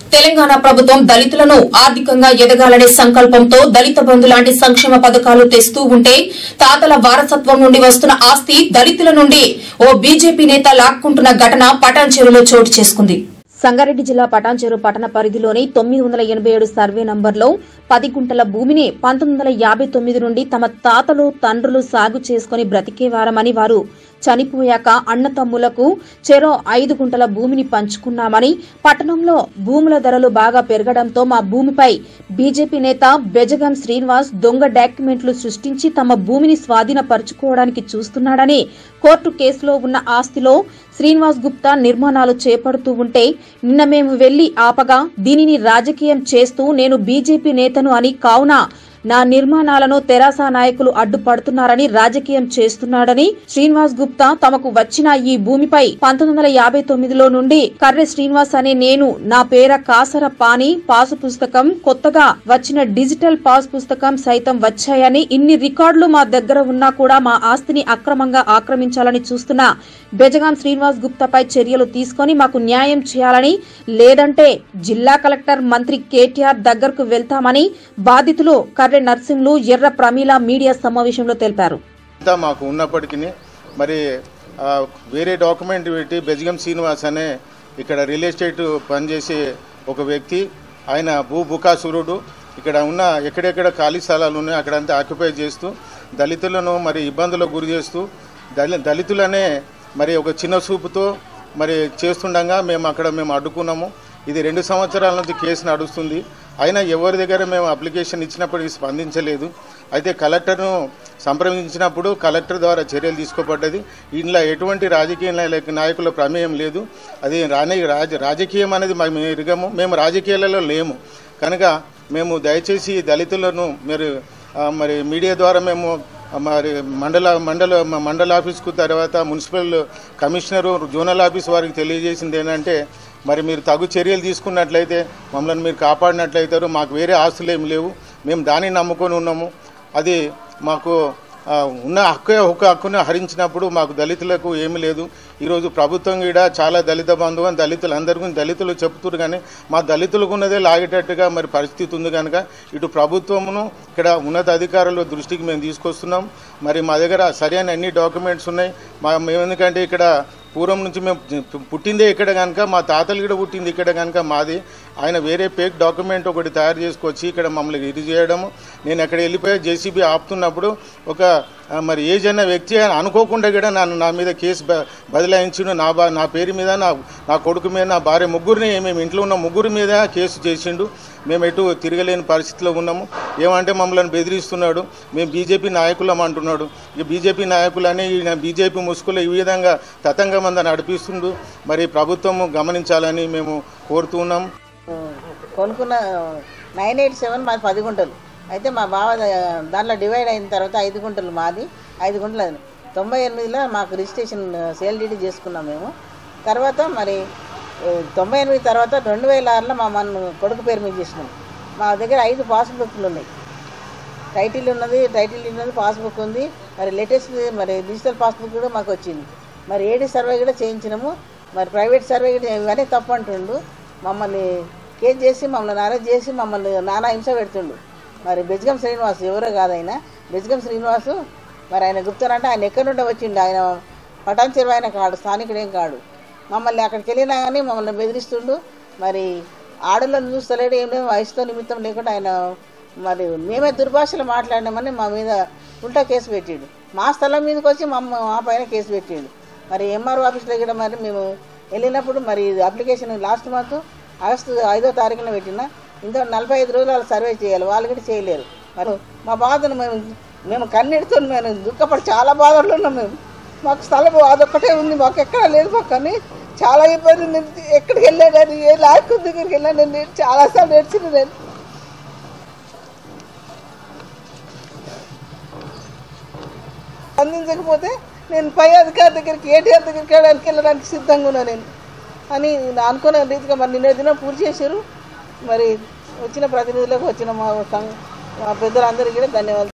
తెలంగాణ ప్రభుత్వం దళితులను ఆర్థికంగా ఎదగాలనే సంకల్పంతో దళిత బంధు లాంటి సంక్షేమ పథకాలు తెస్తూ ఉంటే తాతల వారసత్వం నుండి వస్తున్న ఆస్తి దళితుల నుండి ఓ బీజేపీ నేత లాక్కుంటున్న ఘటన పటాన్చెరులో చోటు చేసుకుంది సంగారెడ్డి జిల్లా పటాన్చెరు పట్టణ పరిధిలోని తొమ్మిది వందల ఎనబై ఏడు సర్వే నంబర్లో పది గుంటల భూమిని పంతొమ్మిది వందల యాభై తొమ్మిది నుండి తమ తాతలు తండ్రులు సాగు చేసుకుని బ్రతికేవారమని వారు చనిపోయాక అన్నతమ్ములకు చెరో ఐదు గుంటల భూమిని పంచుకున్నామని పట్టణంలో భూముల ధరలు బాగా పెరగడంతో మా భూమిపై బీజేపీ నేత బెజగం శ్రీనివాస్ దొంగ డాక్యుమెంట్లు సృష్టించి తమ భూమిని స్వాధీనపరుచుకోవడానికి చూస్తున్నాడని కోర్టు కేసులో ఉన్న ఆస్తిలో శ్రీనివాస్ గుప్తా నిర్మాణాలు చేపడుతూ ఉంటే నిన్న మేము వెళ్లి ఆపగా దీనిని రాజకీయం చేస్తూ నేను బీజేపీ నేతను అని కావున నా నిర్మాణాలను తెరాస నాయకులు అడ్డుపడుతున్నారని రాజకీయం చేస్తున్నాడని శ్రీనివాస్ గుప్తా తమకు వచ్చిన ఈ భూమిపై పంతొమ్మిది వందల యాభై తొమ్మిదిలో నుండి కర్రె శ్రీనివాస్ అనే నేను నా పేర కాసర పాని పాసు పుస్తకం కొత్తగా వచ్చిన డిజిటల్ పాస్ పుస్తకం సైతం వచ్చాయని ఇన్ని రికార్డులు మా దగ్గర ఉన్నా కూడా మా ఆస్తిని అక్రమంగా ఆక్రమించాలని చూస్తున్న బెజగాం శ్రీనివాస్ గుప్తాపై చర్యలు తీసుకొని మాకు న్యాయం చేయాలని లేదంటే జిల్లా కలెక్టర్ మంత్రి కేటీఆర్ దగ్గరకు వెళ్తామని బాధితులు కర్రె నర్సింహులు ఎర్ర ప్రమీల మీడియా సమావేశంలో తెలిపారు అంతా మాకు ఉన్నప్పటికీ మరి ఆ, వేరే డాక్యుమెంట్ పెట్టి బెజగం శ్రీనివాస్ అనే ఇక్కడ రియల్ ఎస్టేట్ పనిచేసే ఒక వ్యక్తి ఆయన భూ బుకాసురుడు ఇక్కడ ఉన్న ఎక్కడెక్కడ ఖాళీ స్థలాలు ఉన్నాయో అక్కడంతా ఆక్యుపై చేస్తూ దళితులను మరి ఇబ్బందులకు గురి చేస్తూ దళి దళితులనే మరి ఒక చిన్న చూపుతో మరి చేస్తుండగా మేము అక్కడ మేము అడ్డుకున్నాము ఇది రెండు సంవత్సరాల నుంచి కేసు నడుస్తుంది అయినా ఎవరి దగ్గర మేము అప్లికేషన్ ఇచ్చినప్పటికీ స్పందించలేదు అయితే కలెక్టర్ను సంప్రదించినప్పుడు కలెక్టర్ ద్వారా చర్యలు తీసుకోబడ్డది ఇందులో ఎటువంటి రాజకీయ నాయకుల- నాయకుల ప్రమేయం లేదు అది రాని రాజ రాజకీయం అనేది మేము ఎరగము మేము రాజకీయాలలో లేము కనుక మేము దయచేసి దళితులను మీరు ఆ, మరి మీడియా ద్వారా మేము ఆ, మరి మండల మండల మండల ఆఫీస్కు తర్వాత మున్సిపల్ కమిషనరు జోనల్ ఆఫీస్ వారికి తెలియజేసింది ఏంటంటే మరి మీరు తగు చర్యలు తీసుకున్నట్లయితే మమ్మల్ని మీరు కాపాడినట్లయితారు మాకు వేరే ఆస్తులు ఏమి లేవు మేము దాన్ని నమ్ముకొని ఉన్నాము అది మాకు ఆ, ఉన్న హక్కు ఒక హక్కును హరించినప్పుడు మాకు దళితులకు ఏమీ లేదు ఈరోజు ప్రభుత్వం కూడా చాలా దళిత బంధువు అని దళితులు అందరి గురించి దళితులు చెప్తున్నారు కానీ మా దళితులకు ఉన్నదే లాగేటట్టుగా మరి పరిస్థితి ఉంది కనుక ఇటు ప్రభుత్వమును ఇక్కడ ఉన్నత అధికారుల దృష్టికి మేము తీసుకొస్తున్నాం మరి మా దగ్గర సరైన అన్ని డాక్యుమెంట్స్ ఉన్నాయి మా మేము ఎందుకంటే ఇక్కడ పూర్వం నుంచి మేము పుట్టిందే ఇక్కడ కనుక మా తాతలు కూడా పుట్టింది ఇక్కడ కనుక మాది ఆయన వేరే పేక్ డాక్యుమెంట్ ఒకటి తయారు చేసుకొచ్చి ఇక్కడ మమ్మల్ని ఇది చేయడము నేను అక్కడ వెళ్ళిపోయి జేసీబీ ఆపుతున్నప్పుడు ఒక ఆ, మరి ఏజ్ అన్న వ్యక్తి ఆయన అనుకోకుండా కూడా నన్ను నా మీద కేసు బ- బదలాయించిండు నా బా నా పేరు మీద నా నా కొడుకు మీద నా భార్య ముగ్గురిని మేము ఇంట్లో ఉన్న ముగ్గురి మీద కేసు చేసిండు మేము ఎటు తిరగలేని పరిస్థితిలో ఉన్నాము ఏమంటే మమ్మల్ని బెదిరిస్తున్నాడు మేము బీజేపీ నాయకులం అంటున్నాడు ఈ బీజేపీ నాయకులని ఈయన బీజేపీ ముసుగులో ఈ విధంగా తతంగమంద నడిపిస్తుండు మరి ప్రభుత్వం గమనించాలని మేము కోరుతూ ఉన్నాం కొనుక్కున్న నైన్ ఎయిట్ సెవెన్ మాది పది గుంటలు అయితే మా బావ ద- దాంట్లో డివైడ్ అయిన తర్వాత ఐదు గుంటలు మాది ఐదు గుంటలు అది తొంభై ఎనిమిదిలో మాకు రిజిస్ట్రేషన్ సేల్ డీడీ చేసుకున్నాం మేము తర్వాత మరి ఏ, తొంభై ఎనిమిది తర్వాత రెండు వేల ఆరులో మా మన కొడుకు పేరు మీద చేసినాం మా దగ్గర ఐదు పాస్బుక్లు ఉన్నాయి టైటిల్ ఉన్నది టైటిల్ ఉన్నది పాస్బుక్ ఉంది మరి లేటెస్ట్ మరి డిజిటల్ పాస్బుక్ కూడా మాకు వచ్చింది మరి ఏడీ సర్వే కూడా చేయించినాము మరి ప్రైవేట్ సర్వే కూడా ఇవన్నీ తప్పు అంటుండు మమ్మల్ని కేసు చేసి మమ్మల్ని అరెస్ట్ చేసి మమ్మల్ని నానా హింస పెడుతుండు మరి బెజ్గం శ్రీనివాస్ ఎవరో కాదైనా బెజ్గం శ్రీనివాసు మరి ఆయన గుప్తానంటే ఆయన ఎక్కడి నుండి వచ్చిండు ఆయన పటాన్ చెరువు ఆయన కాడు స్థానికుడేం కాడు మమ్మల్ని అక్కడికి వెళ్ళినా కానీ మమ్మల్ని బెదిరిస్తుండు మరి ఆడలను చూస్తలేడు ఏం లేదు వయసుతో నిమిత్తం లేకుండా ఆయన మరి మేమే దుర్భాషలు మాట్లాడినామని మా మీద ఉల్టా కేసు పెట్టిండు మా స్థలం మీదకి వచ్చి మా మా పైన కేసు పెట్టిండు మరి ఎంఆర్ఓ ఆఫీస్లో కూడా మరి మేము వెళ్ళినప్పుడు మరి అప్లికేషన్ లాస్ట్ మంత్ ఆగస్టు ఐదో తారీఖున పెట్టిన ఇంకా నలభై ఐదు రోజులు వాళ్ళు సర్వే చేయాలి వాళ్ళు కూడా చేయలేరు మరి మా బాధను మేము మేము కన్నీటితో మేము దుఃఖపడి చాలా బాధల్లో ఉన్నాం మేము మాకు స్థలం అదొక్కటే ఉంది మాకు ఎక్కడ లేదు మాకు కానీ చాలా ఇబ్బంది ఉంది. ఎక్కడికి వెళ్ళా కానీ ఏ లాక్ దగ్గరికి వెళ్ళా నేను చాలాసార్లు నేర్చిన నేను అందించకపోతే నేను పై అధికారి దగ్గరికి ఏటీఆర్ దగ్గరికి వెళ్ళడానికి వెళ్ళడానికి సిద్ధంగా ఉన్నా నేను అని నా అనుకున్న రీతిగా మరి నిన్న దినం పూర్తి చేశారు మరి వచ్చిన ప్రతినిధులకు వచ్చిన మా సం- మా పెద్దలందరికీ కూడా ధన్యవాదాలు